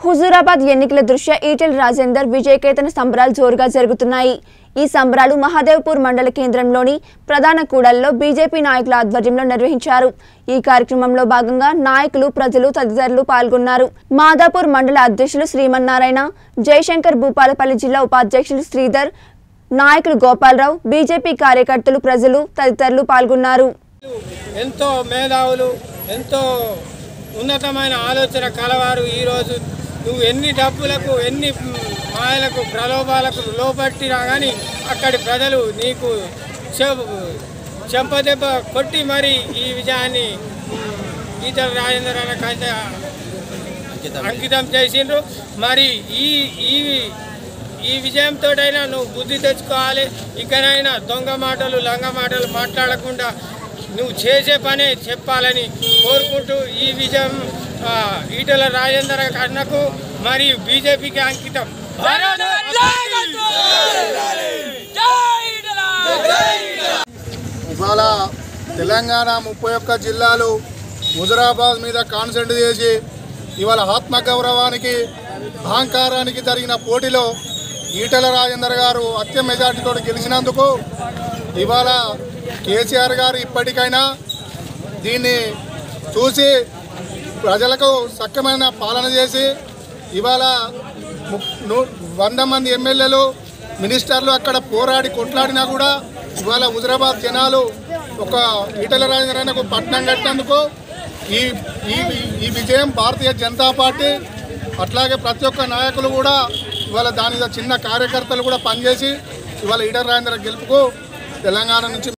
హుజూరాబాద్ ఎన్నికల దృష్ట్యా ఈటెల రాజేందర్ విజయకేతన సంబరాలు జోరుగా జరుగుతున్నాయి ఈ సంబరాలు మహాదేవ్పూర్ మండల కేంద్రంలోని ప్రధాన కూడల్లో బీజేపీ నాయకుల ఆధ్వర్యంలో నిర్వహించారు ఈ కార్యక్రమంలో భాగంగా నాయకులు ప్రజలు తదితరులు పాల్గొన్నారు మాదాపూర్ మండల అధ్యక్షులు శ్రీమన్నారాయణ జయశంకర్ భూపాలపల్లి జిల్లా ఉపాధ్యక్షులు శ్రీధర్ నాయకులు గోపాలరావు బీజేపీ కార్యకర్తలు ప్రజలు తదితరులు పాల్గొన్నారు ఎంతో మేధావులు ఎంతో ఉన్నతమైన ఆలోచన కలవారు ఈరోజు నువ్వు ఎన్ని డబ్బులకు ఎన్ని మాయలకు ప్రలోభాలకు లోపట్టినా కానీ అక్కడి ప్రజలు నీకు చె- చెంపదెబ్బ కొట్టి మరి ఈ విజయాన్ని ఉమ్, ఈటల రాజేంద్ర అన్నకైతే అంకితం చేసిండ్రు మరి ఈ ఈ ఈ విజయంతోటైనా నువ్వు బుద్ధి తెచ్చుకోవాలి ఇకనైనా దొంగ మాటలు లంగ మాటలు మాట్లాడకుండా నువ్వు చేసే పనే చెప్పాలని కోరుకుంటూ ఈ విజయం ఆ, ఈటల రాజేందర్ అన్నకు మరియు బీజేపీకి అంకితం భారత్ ఇవాళ తెలంగాణ ముప్పై ఒక్క జిల్లాలు హుజరాబాద్ మీద కాన్సెంట్ చేసి ఇవాళ ఆత్మగౌరవానికి అహంకారానికి జరిగిన పోటీలో ఈటల రాజేందర్ గారు అత్య మెజార్టీతో గెలిచినందుకు ఇవాళ కేసీఆర్ గారు ఇప్పటికైనా దీన్ని చూసి ప్రజలకు సఖ్యమైన పాలన చేసి ఇవాళ ము- ను- వంద మంది ఎమ్మెల్యేలు మినిస్టర్లు అక్కడ పోరాడి కొట్లాడినా కూడా ఇవాళ హుజరాబాద్ జనాలు ఒక ఈటల రాజేంద్రకు పట్నం కట్టినందుకు ఈ ఈ ఈ విజయం భారతీయ జనతా పార్టీ అట్లాగే ప్రతి ఒక్క నాయకులు కూడా ఇవాళ దాని మీద చిన్న కార్యకర్తలు కూడా పనిచేసి ఇవాళ ఈటల రాజేంద్ర గెలుపుకు తెలంగాణ నుంచి